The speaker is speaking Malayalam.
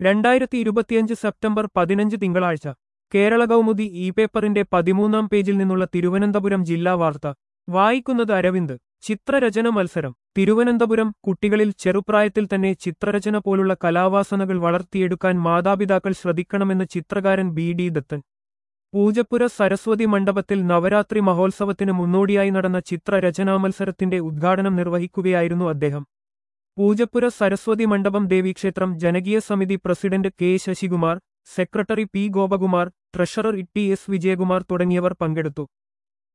രണ്ടായിരത്തി ഇരുപത്തിയഞ്ച് സെപ്റ്റംബർ പതിനഞ്ച് തിങ്കളാഴ്ച കേരള കൗമുദി ഇ പേപ്പറിന്റെ പതിമൂന്നാം പേജിൽ നിന്നുള്ള തിരുവനന്തപുരം ജില്ലാ വാർത്ത വായിക്കുന്നത് അരവിന്ദ് ചിത്രരചന മത്സരം തിരുവനന്തപുരം കുട്ടികളിൽ ചെറുപ്രായത്തിൽ തന്നെ ചിത്രരചന പോലുള്ള കലാവാസനകൾ വളർത്തിയെടുക്കാൻ മാതാപിതാക്കൾ ശ്രദ്ധിക്കണമെന്ന് ചിത്രകാരൻ ബി ഡി ദത്തൻ പൂജപ്പുര സരസ്വതി മണ്ഡപത്തിൽ നവരാത്രി മഹോത്സവത്തിന് മുന്നോടിയായി നടന്ന ചിത്രരചനാ മത്സരത്തിന്റെ ഉദ്ഘാടനം നിർവഹിക്കുകയായിരുന്നു അദ്ദേഹം പൂജപ്പുര സരസ്വതി മണ്ഡപം ദേവീക്ഷേത്രം ജനകീയ സമിതി president K Sasikumar secretary P Gopakumar treasurer T S Vijayakumar തുടങ്ങിയവർ പങ്കെടുത്തു